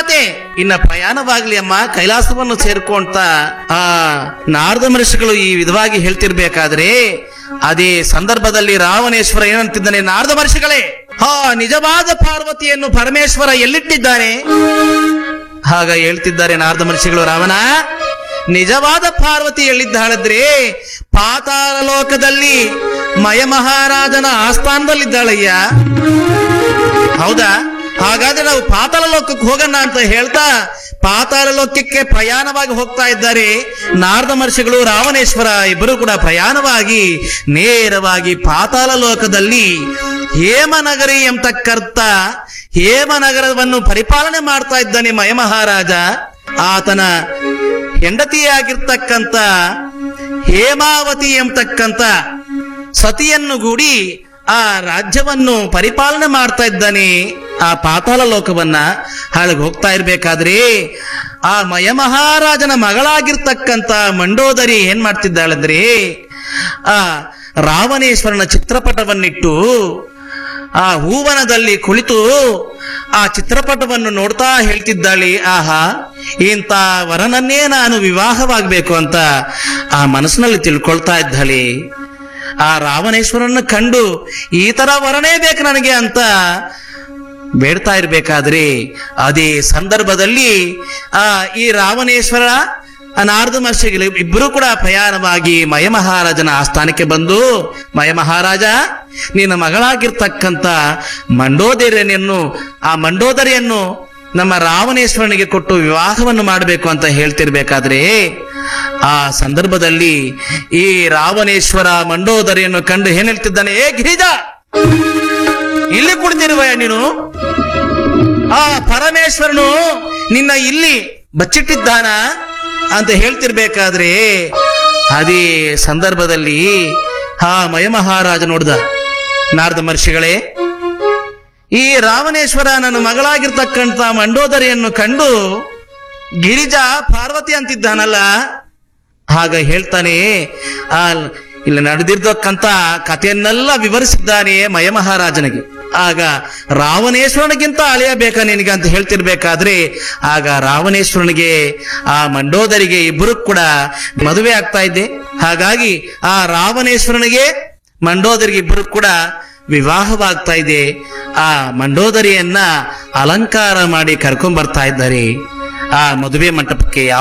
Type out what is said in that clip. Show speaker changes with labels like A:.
A: ಮಾತೆ ಇನ್ನ ಪ್ರಯಾಣವಾಗ್ಲಿ ಅಮ್ಮ ಕೈಲಾಸವನ್ನು ಸೇರ್ಕೊಂತ ಆ ನಾರದ ಮಹರ್ಷಿಗಳು ಈ ವಿಧವಾಗಿ ಹೇಳ್ತಿರ್ಬೇಕಾದ್ರೆ ಅದೇ ಸಂದರ್ಭದಲ್ಲಿ ರಾವಣೇಶ್ವರ ಏನಂತಿದ್ದಾನೆ ನಾರದ ಮಹರ್ಷಿಗಳೇ ಹಾ ನಿಜವಾದ ಪಾರ್ವತಿಯನ್ನು ಪರಮೇಶ್ವರ ಎಲ್ಲಿಟ್ಟಿದ್ದಾನೆ ಆಗ ಹೇಳ್ತಿದ್ದಾರೆ ನಾರದ ಮಹರ್ಷಿಗಳು ರಾವಣ ನಿಜವಾದ ಪಾರ್ವತಿ ಎಲ್ಲಿದ್ದಾಳಂದ್ರೆ ಪಾತಾಳ ಲೋಕದಲ್ಲಿ ಮಯ ಮಹಾರಾಜನ ಆಸ್ಥಾನದಲ್ಲಿದ್ದಾಳಯ್ಯ ಹೌದಾ ಹಾಗಾದ್ರೆ ನಾವು ಪಾತಾಳ ಲೋಕಕ್ಕೆ ಹೋಗೋಣ ಅಂತ ಹೇಳ್ತಾ ಪಾತಾಳ ಲೋಕಕ್ಕೆ ಪ್ರಯಾಣವಾಗಿ ಹೋಗ್ತಾ ಇದ್ದಾರೆ ನಾರದ ಮಹರ್ಷಿಗಳು ರಾವಣೇಶ್ವರ ಇಬ್ಬರು ಕೂಡ ಪ್ರಯಾಣವಾಗಿ ನೇರವಾಗಿ ಪಾತಾಳ ಲೋಕದಲ್ಲಿ ಹೇಮನಗರಿ ಎಂಬತಕ್ಕರ್ಥ ಹೇಮನಗರವನ್ನು ಪರಿಪಾಲನೆ ಮಾಡ್ತಾ ಇದ್ದಾನೆ ಮಯ ಮಹಾರಾಜ ಆತನ ಹೆಂಡತಿಯಾಗಿರ್ತಕ್ಕಂಥ ಹೇಮಾವತಿ ಎಂಬತಕ್ಕಂಥ ಸತಿಯನ್ನು ಗೂಡಿ ಆ ರಾಜ್ಯವನ್ನು ಪರಿಪಾಲನೆ ಮಾಡ್ತಾ ಇದ್ದಾನೆ ಆ ಪಾತಾಳ ಲೋಕವನ್ನ ಹಾಳಗೆ ಹೋಗ್ತಾ ಇರ್ಬೇಕಾದ್ರೆ ಆ ಮಯ ಮಹಾರಾಜನ ಮಗಳಾಗಿರ್ತಕ್ಕಂಥ ಮಂಡೋದರಿ ಏನ್ ಮಾಡ್ತಿದ್ದಾಳಂದ್ರೆ ಆ ರಾವಣೇಶ್ವರನ ಚಿತ್ರಪಟವನ್ನಿಟ್ಟು ಆ ಹೂವನದಲ್ಲಿ ಕುಳಿತು ಆ ಚಿತ್ರಪಟವನ್ನು ನೋಡ್ತಾ ಹೇಳ್ತಿದ್ದಾಳೆ ಆಹಾ ಇಂಥ ವರನನ್ನೇ ನಾನು ವಿವಾಹವಾಗಬೇಕು ಅಂತ ಆ ಮನಸ್ಸಿನಲ್ಲಿ ತಿಳ್ಕೊಳ್ತಾ ಇದ್ದಾಳೆ ಆ ರಾವಣೇಶ್ವರನ್ನ ಕಂಡು ಈ ತರ ವರನೇ ಬೇಕು ನನಗೆ ಅಂತ ಬೇಡ್ತಾ ಇರ್ಬೇಕಾದ್ರೆ ಅದೇ ಸಂದರ್ಭದಲ್ಲಿ ಆ ಈ ರಾವಣೇಶ್ವರ ಆ ನಾರದ ಮಹರ್ಷಿಗಳು ಇಬ್ಬರು ಕೂಡ ಪ್ರಯಾಣವಾಗಿ ಮಯ ಮಹಾರಾಜನ ಆಸ್ಥಾನಕ್ಕೆ ಬಂದು ಮಯ ಮಹಾರಾಜ ನಿನ್ನ ಮಗಳಾಗಿರ್ತಕ್ಕಂಥ ಮಂಡೋದರಿಯನ್ನು ಆ ಮಂಡೋದರಿಯನ್ನು ನಮ್ಮ ರಾವಣೇಶ್ವರನಿಗೆ ಕೊಟ್ಟು ವಿವಾಹವನ್ನು ಮಾಡಬೇಕು ಅಂತ ಹೇಳ್ತಿರ್ಬೇಕಾದ್ರೆ ಆ ಸಂದರ್ಭದಲ್ಲಿ ಈ ರಾವಣೇಶ್ವರ ಮಂಡೋದರಿಯನ್ನು ಕಂಡು ಏನ್ ಹೇಳ್ತಿದ್ದಾನೆ ಏ ಗಿರಿಜ ಇಲ್ಲಿ ಕುಳಿತಿರುವಯ ನೀನು ಆ ಪರಮೇಶ್ವರನು ನಿನ್ನ ಇಲ್ಲಿ ಬಚ್ಚಿಟ್ಟಿದ್ದಾನ ಅಂತ ಹೇಳ್ತಿರ್ಬೇಕಾದ್ರೆ ಅದೇ ಸಂದರ್ಭದಲ್ಲಿ ಆ ಮಯ ಮಹಾರಾಜ ನೋಡ್ದ ನಾರದ ಮಹರ್ಷಿಗಳೇ ಈ ರಾವಣೇಶ್ವರ ನನ್ನ ಮಗಳಾಗಿರ್ತಕ್ಕಂಥ ಮಂಡೋದರಿಯನ್ನು ಕಂಡು ಗಿರಿಜಾ ಪಾರ್ವತಿ ಅಂತಿದ್ದಾನಲ್ಲ ಆಗ ಹೇಳ್ತಾನೆ ಆ ಇಲ್ಲಿ ನಡೆದಿರ್ತಕ್ಕಂಥ ಕಥೆಯನ್ನೆಲ್ಲ ವಿವರಿಸಿದ್ದಾನೆ ಮಯ ಮಹಾರಾಜನಿಗೆ ಆಗ ರಾವಣೇಶ್ವರನಿಗಿಂತ ಅಳಿಯಬೇಕಾ ನಿನಗೆ ಅಂತ ಹೇಳ್ತಿರ್ಬೇಕಾದ್ರೆ ಆಗ ರಾವಣೇಶ್ವರನಿಗೆ ಆ ಮಂಡೋದರಿಗೆ ಇಬ್ಬರು ಕೂಡ ಮದುವೆ ಆಗ್ತಾ ಇದ್ದೆ ಹಾಗಾಗಿ ಆ ರಾವಣೇಶ್ವರನಿಗೆ ಮಂಡೋದರಿಗೆ ಇಬ್ಬರು ಕೂಡ ವಿವಾಹವಾಗ್ತಾ ಇದೆ ಆ ಮಂಡೋದರಿಯನ್ನ ಅಲಂಕಾರ ಮಾಡಿ ಕರ್ಕೊಂಡ್ ಬರ್ತಾ ಇದ್ದಾರೆ ಆ ಮದುವೆ ಮಂಟಪಕ್ಕೆ